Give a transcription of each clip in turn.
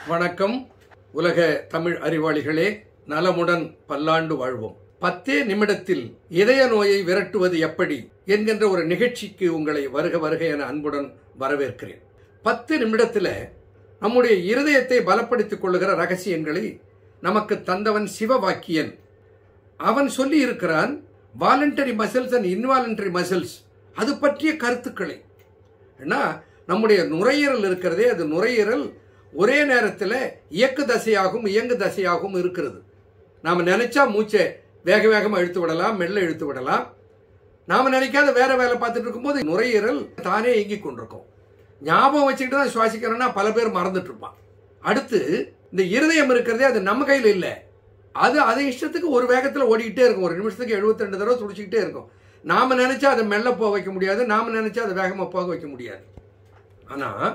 வணக்கம் உலக தமிழ் அறிவாளிகளே நலமுடன் பல்லாண்டு வாழ்வோம் பத்தே நிமிடத்தில் இதய நோயை விரட்டுவது எப்படி என்கின்ற ஒரு நிகழ்ச்சிக்கு உங்களை வருக வருக என அன்புடன் வரவேற்கிறேன் பத்து நிமிடத்தில் நம்முடைய இருதயத்தை பலப்படுத்திக் கொள்ளுகிற ரகசியங்களை நமக்கு தந்தவன் சிவவாக்கியன் அவன் சொல்லி இருக்கிறான் voluntary muscles and involuntary muscles அது பற்றிய கருத்துக்களை ஏன்னா நம்முடைய நுரையீரல் இருக்கிறதே அது நுரையீரல் ஒரே நேரத்தில் இயக்கு தசையாகவும் இயங்கு தசையாகவும் இருக்கிறது நாம் நினைச்சா மூச்சை வேக வேகமாக இழுத்து விடலாம் மெல்ல இழுத்து விடலாம் நாம் நினைக்காத வேற வேலை பார்த்துட்டு இருக்கும்போது நுரையீரல் தானே இயங்கிக் கொண்டிருக்கும் ஞாபகம் வச்சுக்கிட்டு தான் சுவாசிக்கிறோன்னா பல பேர் மறந்துட்டு இருப்பான் அடுத்து இந்த இருதயம் இருக்கிறதே அது நம்ம கையில் இல்லை அது அது இஷ்டத்துக்கு ஒரு வேகத்தில் ஓடிக்கிட்டே இருக்கும் ஒரு நிமிஷத்துக்கு 72 ரெண்டு தடவை துடிச்சிக்கிட்டே இருக்கும் நாம நினைச்சா அதை மெல்ல போக வைக்க முடியாது நாம நினைச்சா அதை வேகமாக போக வைக்க முடியாது ஆனால்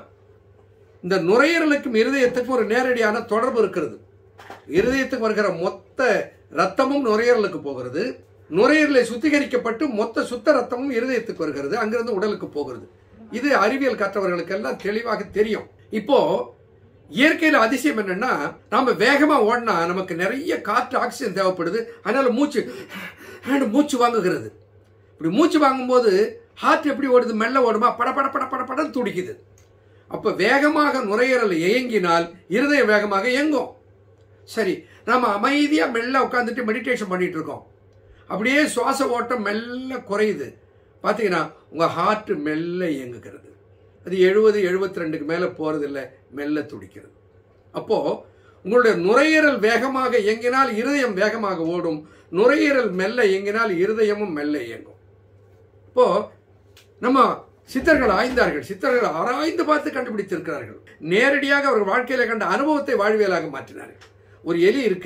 இந்த நுரையீரலுக்கும் இருதயத்துக்கும் ஒரு நேரடியான தொடர்பு இருக்கிறது இருதயத்துக்கு வருகிற மொத்த ரத்தமும் நுரையீரலுக்கு போகிறது நுரையீரலை சுத்திகரிக்கப்பட்டு மொத்த சுத்த ரத்தமும் இருதயத்துக்கு வருகிறது அங்கிருந்து உடலுக்கு போகிறது இது அறிவியல் கற்றவர்களுக்கெல்லாம் தெளிவாக தெரியும் இப்போ இயற்கையில் அதிசயம் என்னன்னா நாம வேகமா ஓடினா நமக்கு நிறைய காற்று ஆக்சிஜன் தேவைப்படுது அதனால மூச்சு மூச்சு வாங்குகிறது இப்படி மூச்சு வாங்கும்போது ஹார்ட் எப்படி ஓடுது மெல்ல ஓடுமா பட பட பட பட படன்னு துடிக்குது அப்ப வேகமாக நுரையீரல் இயங்கினால் இருதயம் வேகமாக இயங்கும் சரி நாம அமைதியா மெல்ல உட்காந்துட்டு மெடிடேஷன் பண்ணிட்டு இருக்கோம் அப்படியே சுவாச ஓட்டம் மெல்ல குறையுது பார்த்தீங்கன்னா உங்க ஹார்ட் மெல்ல இயங்குகிறது அது எழுபது எழுபத்தி ரெண்டுக்கு மேலே போறதில்ல மெல்ல துடிக்கிறது அப்போ உங்களுடைய நுரையீரல் வேகமாக இயங்கினால் இருதயம் வேகமாக ஓடும் நுரையீரல் மெல்ல இயங்கினால் இருதயமும் மெல்ல இயங்கும் இப்போ நம்ம சித்தர்கள் ஆய்ந்தார்கள் சித்தர்கள் ஆராய்ந்து பார்த்து கண்டுபிடித்திருக்கிறார்கள் நேரடியாக அவர் வாழ்க்கையில கண்ட அனுபவத்தை வாழ்வியலாக மாற்றினார்கள் ஒரு எலி இருக்க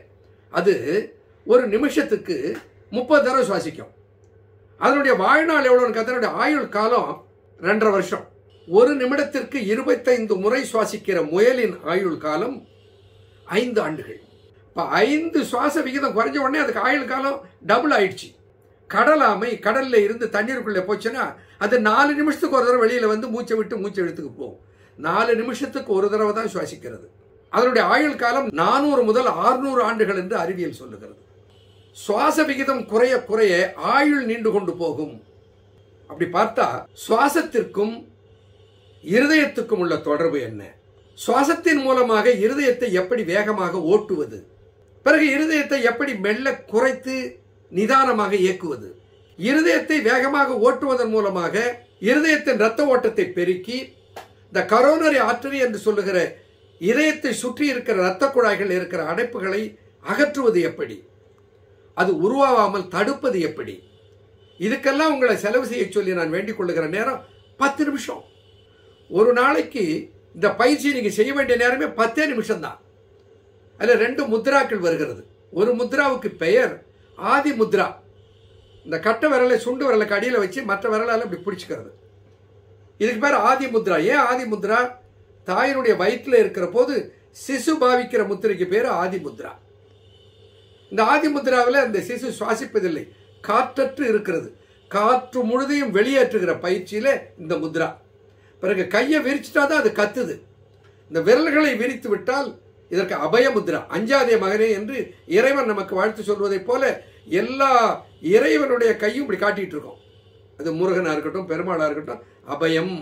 அது ஒரு நிமிஷத்துக்கு முப்பது தடவை சுவாசிக்கும் அதனுடைய வாழ்நாள் எவ்வளோன்னு அதனுடைய ஆயுள் காலம் ரெண்டரை வருஷம் ஒரு நிமிடத்திற்கு இருபத்தைந்து முறை சுவாசிக்கிற முயலின் ஆயுள் காலம் ஐந்து ஆண்டுகள் இப்போ ஐந்து சுவாச விகிதம் குறைஞ்ச உடனே அதுக்கு ஆயுள் காலம் டபுள் ஆயிடுச்சு கடலாமை கடல்ல இருந்து தண்ணீருக்குள்ளே போச்சுன்னா அது நாலு நிமிஷத்துக்கு ஒரு தடவை வெளியில வந்து மூச்சை விட்டு மூச்சை இழுத்துக்கு போகும் நாலு நிமிஷத்துக்கு ஒரு தடவை தான் சுவாசிக்கிறது அதனுடைய ஆயுள் காலம் நானூறு முதல் ஆறுநூறு ஆண்டுகள் என்று அறிவியல் சொல்லுகிறது சுவாச விகிதம் குறைய குறைய ஆயுள் நீண்டு கொண்டு போகும் அப்படி பார்த்தா சுவாசத்திற்கும் இருதயத்துக்கும் உள்ள தொடர்பு என்ன சுவாசத்தின் மூலமாக இருதயத்தை எப்படி வேகமாக ஓட்டுவது பிறகு இருதயத்தை எப்படி மெல்ல குறைத்து நிதானமாக இயக்குவது இருதயத்தை வேகமாக ஓட்டுவதன் மூலமாக இருதயத்தின் இரத்த ஓட்டத்தை பெருக்கி இந்த கரோனரி ஆற்றரி என்று சொல்லுகிற இதயத்தை சுற்றி இருக்கிற இரத்த குழாய்கள் இருக்கிற அடைப்புகளை அகற்றுவது எப்படி அது உருவாகாமல் தடுப்பது எப்படி இதுக்கெல்லாம் உங்களை செலவு செய்ய சொல்லி நான் வேண்டிக் கொள்ளுகிற நேரம் பத்து நிமிஷம் ஒரு நாளைக்கு இந்த பயிற்சியை நீங்க செய்ய வேண்டிய நேரமே பத்தே நிமிஷம் தான் அதில் ரெண்டு முத்ராக்கள் வருகிறது ஒரு முத்ராவுக்கு பெயர் ஆதி முத்ரா இந்த கட்ட விரலை சுண்டு விரலுக்கு அடியில் வச்சு மற்ற விரலால் இப்படி பிடிச்சிக்கிறது இதுக்கு பேர் ஆதி முத்ரா ஏன் ஆதி முத்ரா தாயினுடைய வயிற்றில் இருக்கிற போது சிசு பாவிக்கிற முத்திரைக்கு பேர் ஆதி முத்ரா இந்த ஆதி முத்ராவில் அந்த சிசு சுவாசிப்பதில்லை காற்றற்று இருக்கிறது காற்று முழுதையும் வெளியேற்றுகிற பயிற்சியில இந்த முத்ரா பிறகு கையை விரிச்சிட்டா தான் அது கத்துது இந்த விரல்களை விரித்து விட்டால் இதற்கு அபய முத்ரா அஞ்சாதே மகனே என்று இறைவன் நமக்கு வாழ்த்து சொல்வதைப் போல எல்லா இறைவனுடைய கையும் இப்படி காட்டிட்டு இருக்கோம் அது முருகனா இருக்கட்டும் பெருமாளா இருக்கட்டும் அபயம்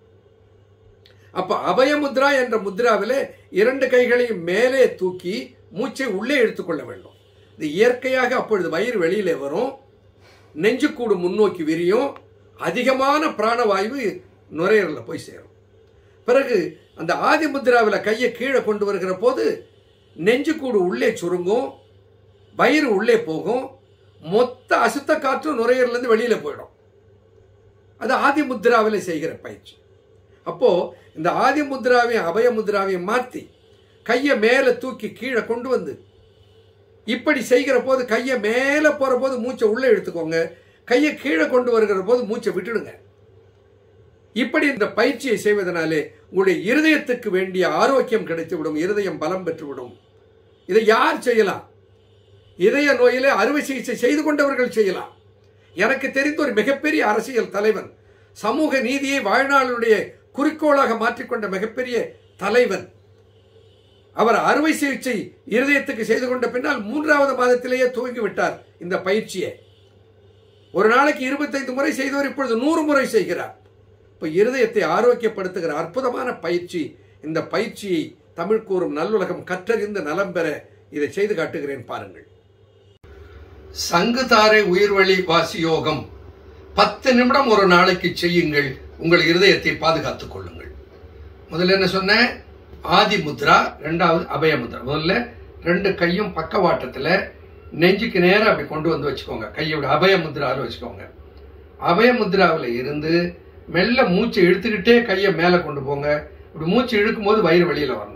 அப்ப அபய முத்ரா என்ற முத்ராவிலே இரண்டு கைகளையும் மேலே தூக்கி மூச்சை உள்ளே எடுத்துக்கொள்ள வேண்டும் இது இயற்கையாக அப்பொழுது வயிறு வெளியிலே வரும் நெஞ்சுக்கூடு முன்னோக்கி விரியும் அதிகமான பிராணவாயு நுரையீரலில் போய் சேரும் பிறகு அந்த ஆதி முத்ராவில் கையை கீழே கொண்டு வருகிற போது நெஞ்சுக்கூடு உள்ளே சுருங்கும் வயிறு உள்ளே போகும் மொத்த அசுத்த காற்று நுரையீரலேருந்து வெளியில போயிடும் அது ஆதி முத்ராவில் செய்கிற பயிற்சி அப்போ இந்த ஆதி முத்ராவையும் அபய முத்ராவையும் மாற்றி கையை மேலே தூக்கி கீழே கொண்டு வந்து இப்படி செய்கிற போது கையை மேலே போகிற போது மூச்சை உள்ளே எடுத்துக்கோங்க கையை கீழே கொண்டு வருகிற போது மூச்சை விட்டுடுங்க இப்படி இந்த பயிற்சியை செய்வதனாலே உங்களுடைய இருதயத்துக்கு வேண்டிய ஆரோக்கியம் கிடைத்துவிடும் இருதயம் பலம் பெற்றுவிடும் இதை யார் செய்யலாம் இதய நோயிலே அறுவை சிகிச்சை செய்து கொண்டவர்கள் செய்யலாம் எனக்கு தெரிந்த ஒரு மிகப்பெரிய அரசியல் தலைவன் சமூக நீதியை வாழ்நாளுடைய குறிக்கோளாக மாற்றிக்கொண்ட மிகப்பெரிய தலைவன் அவர் அறுவை சிகிச்சை இருதயத்துக்கு செய்து கொண்ட பின்னால் மூன்றாவது மாதத்திலேயே துவங்கி விட்டார் இந்த பயிற்சியை ஒரு நாளைக்கு இருபத்தைந்து முறை செய்தவர் இப்பொழுது நூறு முறை செய்கிறார் இப்போ இருதயத்தை ஆரோக்கியப்படுத்துகிற அற்புதமான பயிற்சி இந்த பயிற்சியை தமிழ் கூறும் நல்லுலகம் கற்றறிந்து நலம் பெற இதை செய்து காட்டுகிறேன் பாருங்கள் சங்குதாரை உயிர்வழி வாசியோகம் பத்து நிமிடம் ஒரு நாளைக்கு செய்யுங்கள் உங்கள் இருதயத்தை பாதுகாத்துக் கொள்ளுங்கள் முதல்ல என்ன சொன்னேன் ஆதி முத்ரா ரெண்டாவது அபய முத்ரா முதல்ல ரெண்டு கையும் பக்கவாட்டத்துல நெஞ்சுக்கு நேரா அப்படி கொண்டு வந்து வச்சுக்கோங்க கையை விட அபய முத்ராவில் வச்சுக்கோங்க அபய முத்ராவில் இருந்து மெல்ல மூச்சை இழுத்துக்கிட்டே கையை மேலே கொண்டு போங்க இப்படி மூச்சு இழுக்கும் போது வயிறு வெளியில வரணும்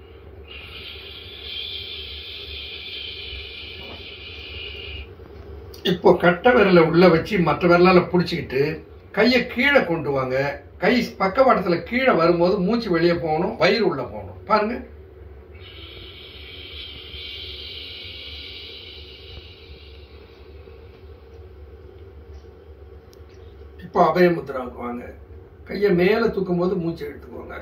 இப்போ கட்டை விரலை உள்ள வச்சு மற்ற விரலால பிடிச்சிக்கிட்டு கையை கீழே கொண்டு வாங்க கை பக்கவாட்டத்துல கீழே வரும்போது மூச்சு வெளியே போகணும் வயிறு உள்ள போகணும் பாருங்க இப்போ அபய முத்திராவுக்கு வாங்க கையை மேலே தூக்கும் போது மூச்சு எடுத்துக்கோங்க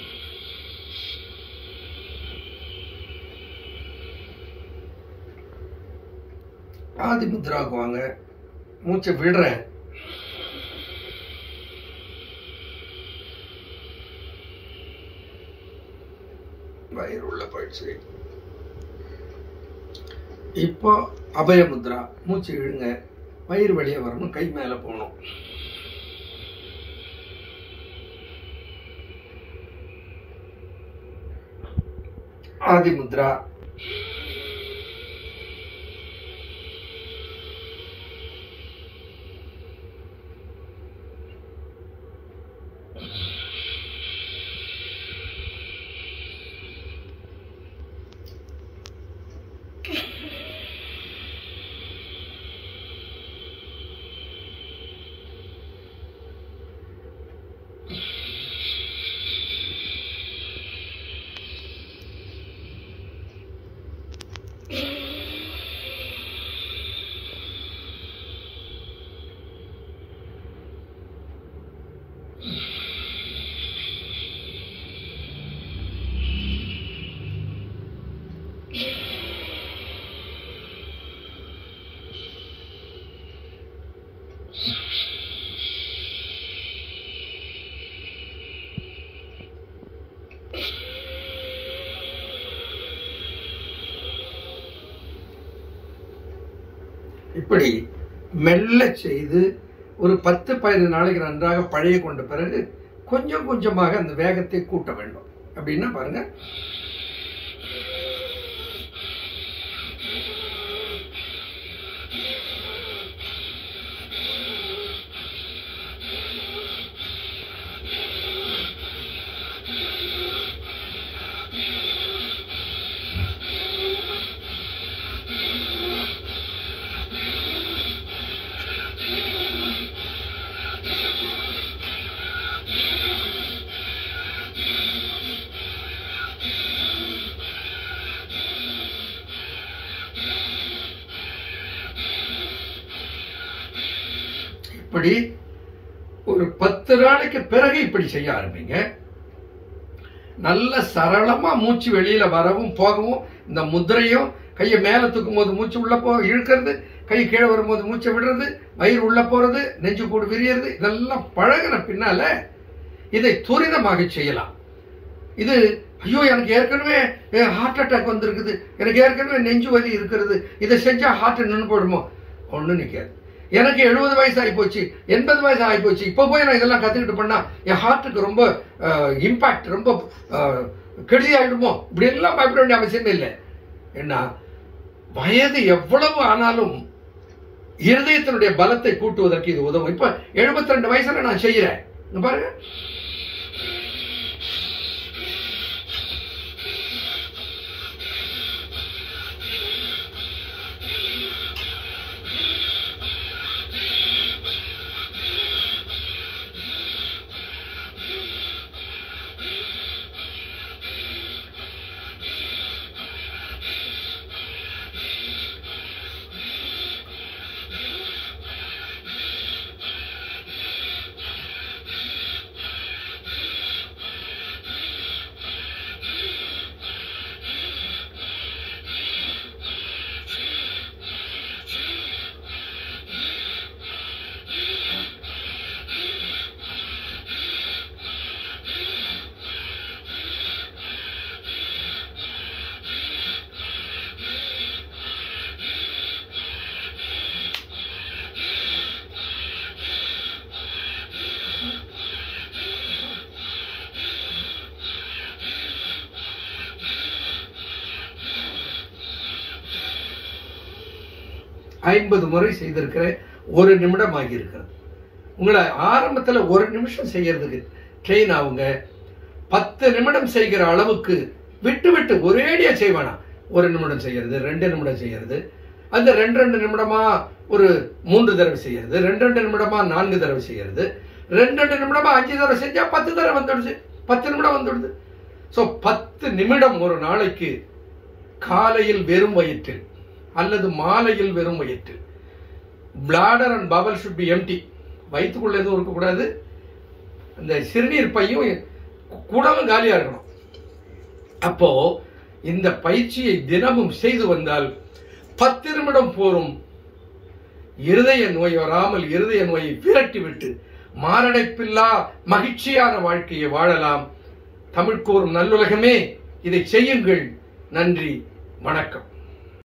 ஆதி முத்ராவுக்கு வாங்க மூச்சை விடுறேன் வயிறு உள்ள போயிடுச்சு இப்போ அபய முத்ரா மூச்சு இழுங்க வயிறு வெளியே வரணும் கை மேலே போகணும் ஆதி முத்ரா இப்படி மெல்ல செய்து ஒரு பத்து பதினைந்து நாளைக்கு நன்றாக பழைய கொண்ட பிறகு கொஞ்சம் கொஞ்சமாக அந்த வேகத்தை கூட்ட வேண்டும் அப்படின்னா பாருங்க இப்படி ஒரு பத்து நாளைக்கு பிறகு இப்படி செய்ய ஆரம்பிங்க நல்ல சரளமா மூச்சு வெளியில வரவும் போகவும் இந்த முத்திரையும் கையை மேல தூக்கும் போது மூச்சு உள்ள போ இழுக்கிறது கை கீழே வரும்போது மூச்சை விடுறது வயிறு உள்ள போறது நெஞ்சு கூடு விரியறது இதெல்லாம் பழகின பின்னால இதை துரிதமாக செய்யலாம் இது ஐயோ எனக்கு ஏற்கனவே ஹார்ட் அட்டாக் வந்திருக்குது எனக்கு ஏற்கனவே நெஞ்சு வலி இருக்கிறது இதை செஞ்சா ஹார்ட் நின்று போயிடுமோ ஒன்றும் நிற்காது எனக்கு எழுபது வயசு ஆகி போச்சு எண்பது வயசு ஆகி போச்சு இப்போ போய் நான் இதெல்லாம் கற்றுக்கிட்டு பண்ணா என் ஹார்ட்டுக்கு ரொம்ப இம்பாக்ட் ரொம்ப கெடுதி ஆகிடுமோ இப்படி எல்லாம் பயப்பட வேண்டிய அவசியமே இல்லை என்ன வயது எவ்வளவு ஆனாலும் இருதயத்தினுடைய பலத்தை கூட்டுவதற்கு இது உதவும் இப்ப எழுபத்தி ரெண்டு வயசுல நான் செய்யறேன் இங்க பாருங்க ஐம்பது முறை செய்திருக்கிறேன் ஒரு நிமிடம் ஆகியிருக்கிறது உங்களை ஆரம்பத்தில் ஒரு நிமிஷம் செய்யறதுக்கு ட்ரெயின் ஆகுங்க பத்து நிமிடம் செய்கிற அளவுக்கு விட்டு விட்டு ஒரேடியா செய்வானா ஒரு நிமிடம் செய்யறது ரெண்டு நிமிடம் செய்யறது அந்த ரெண்டு ரெண்டு நிமிடமா ஒரு மூன்று தடவை செய்யறது ரெண்டு ரெண்டு நிமிடமா நான்கு தடவை செய்யறது ரெண்டு ரெண்டு நிமிடமா அஞ்சு தடவை செஞ்சா பத்து தடவை வந்துடுச்சு பத்து நிமிடம் வந்துடுது ஸோ பத்து நிமிடம் ஒரு நாளைக்கு காலையில் வெறும் வயிற்றில் அல்லது மாலையில் வெறும் வயிற்றில் bladder and bowel should be empty வயிற்றுக்குள்ள எதுவும் இருக்கக்கூடாது அந்த சிறுநீர் பையும் குடமும் காலியா இருக்கணும் அப்போ இந்த பயிற்சியை தினமும் செய்து வந்தால் பத்து நிமிடம் போரும் இருதய நோய் வராமல் இருதய நோயை விரட்டி விட்டு மாரடைப்பில்லா மகிழ்ச்சியான வாழ்க்கையை வாழலாம் தமிழ் கூறும் நல்லுலகமே இதை செய்யுங்கள் நன்றி வணக்கம்